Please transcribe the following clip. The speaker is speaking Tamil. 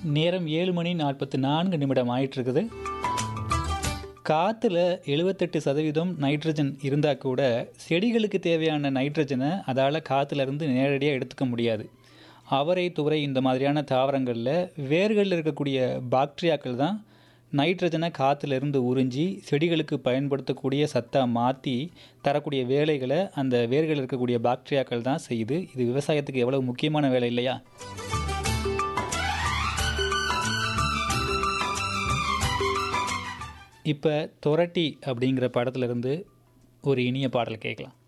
நேரம் ஏழு மணி நாற்பத்தி நான்கு நிமிடம் ஆயிட்டு இருக்குது காற்றுல எழுபத்தெட்டு சதவீதம் நைட்ரஜன் இருந்தால் கூட செடிகளுக்கு தேவையான நைட்ரஜனை அதால் காற்றுலேருந்து நேரடியாக எடுத்துக்க முடியாது அவரை துவரை இந்த மாதிரியான தாவரங்களில் வேர்களில் இருக்கக்கூடிய பாக்டீரியாக்கள் தான் நைட்ரஜனை காற்றுலேருந்து உறிஞ்சி செடிகளுக்கு பயன்படுத்தக்கூடிய சத்தாக மாற்றி தரக்கூடிய வேலைகளை அந்த வேர்களில் இருக்கக்கூடிய பாக்டீரியாக்கள் தான் செய்யுது இது விவசாயத்துக்கு எவ்வளவு முக்கியமான வேலை இல்லையா இப்போ தொரட்டி அப்படிங்கிற படத்துலேருந்து ஒரு இனிய பாடல் கேட்கலாம்